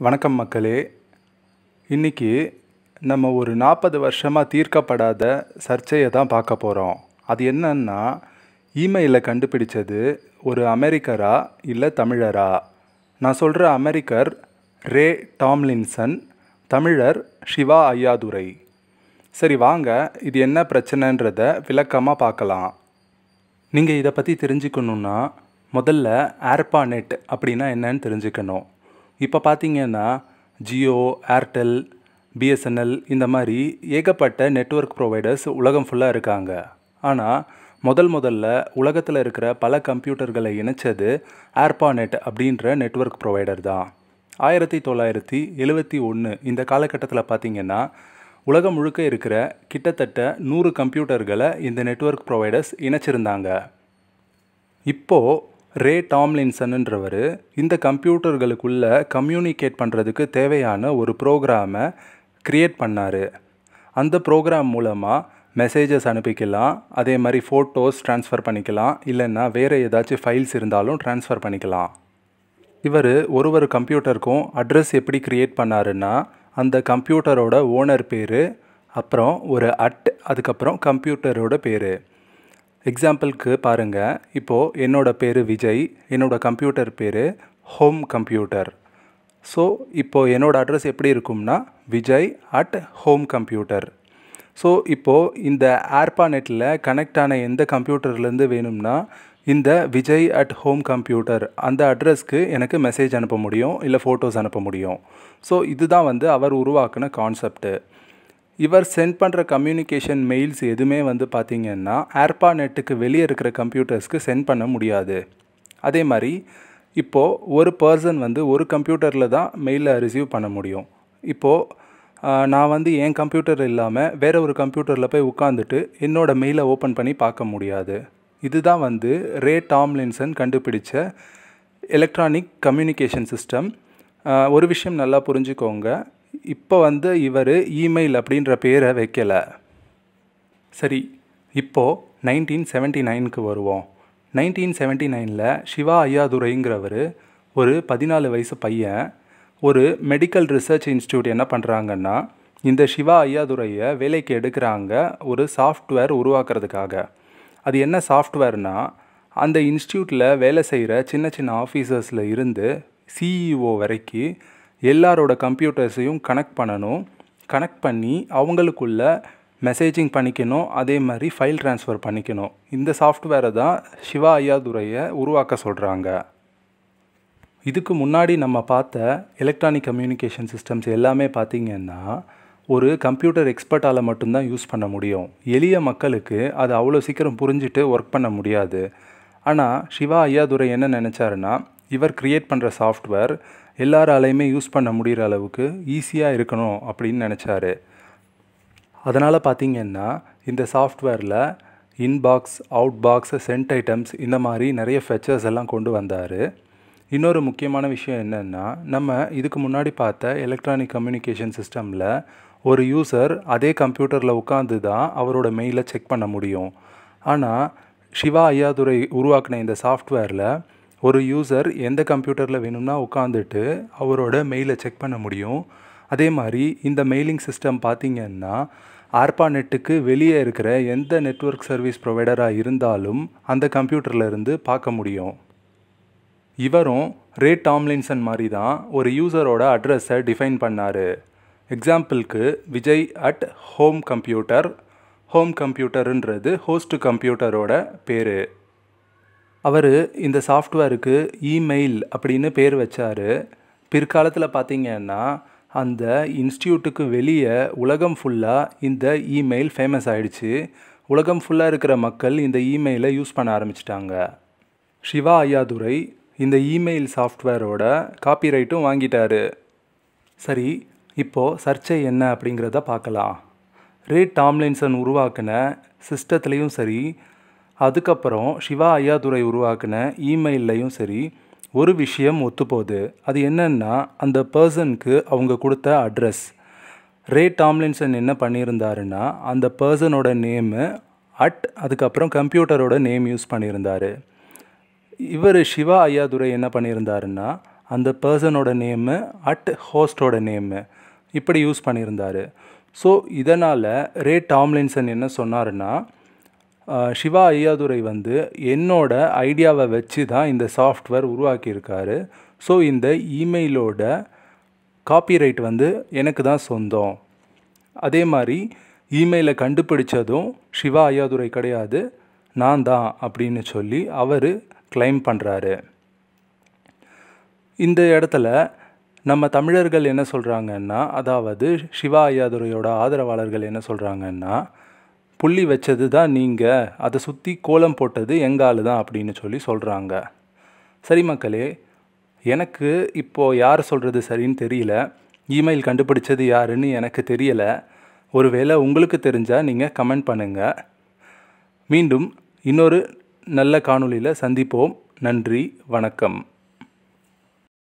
வணக்கம் மக்களே இன்றைக்கி நம்ம ஒரு நாற்பது வருஷமாக தீர்க்கப்படாத சர்ச்சையை தான் பார்க்க போகிறோம் அது என்னன்னா இமெயிலை கண்டுபிடிச்சது ஒரு அமெரிக்கரா இல்லை தமிழரா நான் சொல்கிற அமெரிக்கர் ரே டாம்லின்சன் தமிழர் சிவா ஐயாதுரை சரி வாங்க இது என்ன பிரச்சனைன்றத விளக்கமாக பார்க்கலாம் நீங்கள் இதை பற்றி தெரிஞ்சுக்கணுன்னா முதல்ல ஏர்பாநெட் அப்படின்னா என்னன்னு தெரிஞ்சுக்கணும் இப்போ பார்த்தீங்கன்னா ஜியோ ஏர்டெல் பிஎஸ்என்எல் இந்த மாதிரி ஏகப்பட்ட நெட்வொர்க் ப்ரொவைடர்ஸ் உலகம் ஃபுல்லாக இருக்காங்க ஆனால் முதல் முதல்ல உலகத்தில் இருக்கிற பல கம்ப்யூட்டர்களை இணைச்சது ஏர்பாநெட் அப்படின்ற நெட்வொர்க் ப்ரொவைடர் தான் ஆயிரத்தி தொள்ளாயிரத்தி எழுவத்தி ஒன்று இந்த காலகட்டத்தில் பார்த்தீங்கன்னா உலகம் முழுக்க இருக்கிற கிட்டத்தட்ட நூறு கம்ப்யூட்டர்களை இந்த நெட்வொர்க் ப்ரொவைடர்ஸ் இணைச்சிருந்தாங்க இப்போது ரே டாம்லின்சன்ன்றவர் இந்த கம்ப்யூட்டர்களுக்குள்ள கம்யூனிகேட் பண்ணுறதுக்கு தேவையான ஒரு ப்ரோக்ராமை க்ரியேட் பண்ணார் அந்த ப்ரோக்ராம் மூலமாக மெசேஜஸ் அனுப்பிக்கலாம் அதே மாதிரி ஃபோட்டோஸ் ட்ரான்ஸ்ஃபர் பண்ணிக்கலாம் இல்லைன்னா வேறு ஏதாச்சும் ஃபைல்ஸ் இருந்தாலும் ட்ரான்ஸ்ஃபர் பண்ணிக்கலாம் இவர் ஒரு ஒரு கம்ப்யூட்டருக்கும் அட்ரஸ் எப்படி க்ரியேட் பண்ணாருன்னா அந்த கம்ப்யூட்டரோட ஓனர் பேர் அப்புறம் ஒரு அட் அதுக்கப்புறம் கம்ப்யூட்டரோட பேர் எக்ஸாம்பிளுக்கு பாருங்கள் இப்போது என்னோடய பேர் விஜய் என்னோடய கம்ப்யூட்டர் பேர் ஹோம் கம்ப்யூட்டர் ஸோ இப்போது என்னோடய அட்ரஸ் எப்படி இருக்கும்னா Vijay at home computer so இப்போது இந்த ஏர்பாநெட்டில் கனெக்ட் ஆன எந்த கம்ப்யூட்டர்லேருந்து வேணும்னா இந்த விஜய் அட் ஹோம் கம்ப்யூட்டர் அந்த அட்ரஸ்க்கு எனக்கு மெசேஜ் அனுப்ப முடியும் இல்லை ஃபோட்டோஸ் அனுப்ப முடியும் ஸோ இதுதான் வந்து அவர் உருவாக்கின கான்செப்ட்டு இவர் சென்ட் பண்ணுற கம்யூனிகேஷன் மெயில்ஸ் எதுவுமே வந்து பார்த்திங்கன்னா ஏர்பா நெட்டுக்கு வெளியே இருக்கிற கம்ப்யூட்டர்ஸ்க்கு சென்ட் பண்ண முடியாது அதே மாதிரி இப்போது ஒரு பர்சன் வந்து ஒரு கம்ப்யூட்டரில் தான் மெயிலை ரிசீவ் பண்ண முடியும் இப்போது நான் வந்து என் கம்ப்யூட்டர் இல்லாமல் வேறு ஒரு கம்ப்யூட்டரில் போய் உட்காந்துட்டு என்னோடய மெயிலை ஓப்பன் பண்ணி பார்க்க முடியாது இதுதான் வந்து ரே டாம்லின்சன் கண்டுபிடிச்ச எலக்ட்ரானிக் கம்யூனிகேஷன் சிஸ்டம் ஒரு விஷயம் நல்லா புரிஞ்சுக்கோங்க இப்போ வந்து இவர் இமெயில் அப்படின்ற பேரை வைக்கலை சரி இப்போது நைன்டீன் செவன்ட்டி நைனுக்கு வருவோம் நைன்டீன் செவன்ட்டி நைனில் சிவா ஐயாதுரைங்கிறவர் ஒரு பதினாலு வயசு பையன் ஒரு மெடிக்கல் ரிசர்ச் இன்ஸ்டியூட் என்ன பண்ணுறாங்கன்னா இந்த சிவா ஐயாதுரையை வேலைக்கு எடுக்கிறாங்க ஒரு சாஃப்ட்வேர் உருவாக்குறதுக்காக அது என்ன சாஃப்ட்வேர்னா அந்த இன்ஸ்டியூட்டில் வேலை செய்கிற சின்ன சின்ன ஆஃபீஸர்ஸில் இருந்து சிஇஓ வரைக்கும் எல்லாரோட கம்ப்யூட்டர்ஸையும் கனெக்ட் பண்ணணும் கனெக்ட் பண்ணி அவங்களுக்குள்ள மெசேஜிங் பண்ணிக்கணும் அதே மாதிரி ஃபைல் ட்ரான்ஸ்ஃபர் பண்ணிக்கணும் இந்த சாஃப்ட்வேரை தான் சிவா ஐயாதுரையை உருவாக்க சொல்கிறாங்க இதுக்கு முன்னாடி நம்ம பார்த்த எலக்ட்ரானிக் கம்யூனிகேஷன் சிஸ்டம்ஸ் எல்லாமே பார்த்திங்கன்னா ஒரு கம்ப்யூட்டர் எக்ஸ்பர்ட்டால் மட்டும்தான் யூஸ் பண்ண முடியும் எளிய மக்களுக்கு அது அவ்வளோ சீக்கிரம் புரிஞ்சுட்டு ஒர்க் பண்ண முடியாது ஆனால் சிவா ஐயாதுரை என்ன நினச்சாருன்னா இவர் க்ரியேட் பண்ணுற சாஃப்ட்வேர் எல்லாராலையுமே யூஸ் பண்ண முடிகிற அளவுக்கு ஈஸியாக இருக்கணும் அப்படின்னு நினச்சாரு அதனால் பார்த்திங்கன்னா இந்த சாஃப்ட்வேரில் inbox outbox sent items இந்த மாதிரி நிறைய ஃபெச்சர்ஸ் எல்லாம் கொண்டு வந்தார் இன்னொரு முக்கியமான விஷயம் என்னென்னா நம்ம இதுக்கு முன்னாடி பார்த்த எலக்ட்ரானிக் கம்யூனிகேஷன் சிஸ்டமில் ஒரு யூசர் அதே கம்ப்யூட்டரில் உட்காந்து தான் அவரோட மெயிலை செக் பண்ண முடியும் ஆனால் சிவா ஐயாதுரை உருவாக்கின இந்த சாஃப்ட்வேரில் ஒரு யூசர் எந்த கம்ப்யூட்டரில் வேணும்னா உட்காந்துட்டு அவரோட மெயிலை செக் பண்ண முடியும் அதே மாதிரி இந்த மெயிலிங் சிஸ்டம் பார்த்திங்கன்னா ஆர்பா நெட்டுக்கு வெளியே இருக்கிற எந்த நெட்ஒர்க் சர்வீஸ் ப்ரொவைடராக இருந்தாலும் அந்த கம்ப்யூட்டரில் இருந்து பார்க்க முடியும் இவரும் ரே டாம்லின்சன் மாதிரி தான் ஒரு யூசரோட அட்ரஸை டிஃபைன் பண்ணார் எக்ஸாம்பிளுக்கு Vijay at home computer home கம்ப்யூட்டருன்றது ஹோஸ்ட் கம்ப்யூட்டரோட பேர் அவர் இந்த சாஃப்ட்வேருக்கு இமெயில் அப்படின்னு பேர் வச்சார் பிற்காலத்தில் பார்த்திங்கன்னா அந்த இன்ஸ்டியூட்டுக்கு வெளியே உலகம் ஃபுல்லாக இந்த இமெயில் ஃபேமஸ் ஆகிடுச்சு உலகம் ஃபுல்லாக இருக்கிற மக்கள் இந்த இமெயிலை யூஸ் பண்ண ஆரம்பிச்சிட்டாங்க சிவா ஐயாதுரை இந்த இமெயில் சாஃப்ட்வேரோட காப்பிரைட்டும் வாங்கிட்டாரு சரி இப்போது சர்ச்சை என்ன அப்படிங்கிறத பார்க்கலாம் ரே டாம்லின்சன் உருவாக்கின சிஸ்டத்துலேயும் சரி அதுக்கப்புறம் சிவா ஐயாதுரை உருவாக்கின இமெயில்லையும் சரி ஒரு விஷயம் ஒத்துப்போகுது அது என்னன்னா அந்த பர்சனுக்கு அவங்க கொடுத்த அட்ரஸ் ரே டாம்லின்சன் என்ன பண்ணியிருந்தாருன்னா அந்த பர்சனோட நேமு அட் அதுக்கப்புறம் கம்ப்யூட்டரோட நேம் யூஸ் பண்ணியிருந்தார் இவர் சிவா ஐயாதுரை என்ன பண்ணியிருந்தாருன்னா அந்த பர்சனோட நேமு அட் ஹோஸ்டோட நேமு இப்படி யூஸ் பண்ணியிருந்தார் ஸோ இதனால் ரே டாம்லின்சன் என்ன சொன்னாருன்னா ஆஹ், சிவா ஐயாதுரை வந்து என்னோட ஐடியாவை வச்சு தான் இந்த சாஃப்ட்வேர் உருவாக்கியிருக்காரு ஸோ இந்த இமெயிலோட காப்பிரைட் வந்து எனக்கு தான் சொந்தம் அதே மாதிரி இமெயிலை கண்டுபிடிச்சதும் சிவா ஐயாதுரை கிடையாது நான் தான் அப்படின்னு சொல்லி அவர் கிளைம் பண்ணுறாரு இந்த இடத்துல நம்ம தமிழர்கள் என்ன சொல்கிறாங்கன்னா அதாவது சிவா ஐயாதுரையோட ஆதரவாளர்கள் என்ன சொல்கிறாங்கன்னா புள்ளி வச்சது தான் நீங்கள் அதை சுற்றி கோலம் போட்டது எங்காலு தான் அப்படின்னு சொல்லி சொல்கிறாங்க சரி மக்களே எனக்கு இப்போது யார் சொல்கிறது சரின்னு தெரியல இமெயில் கண்டுபிடிச்சது யாருன்னு எனக்கு தெரியலை ஒருவேளை உங்களுக்கு தெரிஞ்சால் நீங்கள் கமெண்ட் பண்ணுங்கள் மீண்டும் இன்னொரு நல்ல காணொளியில் சந்திப்போம் நன்றி வணக்கம்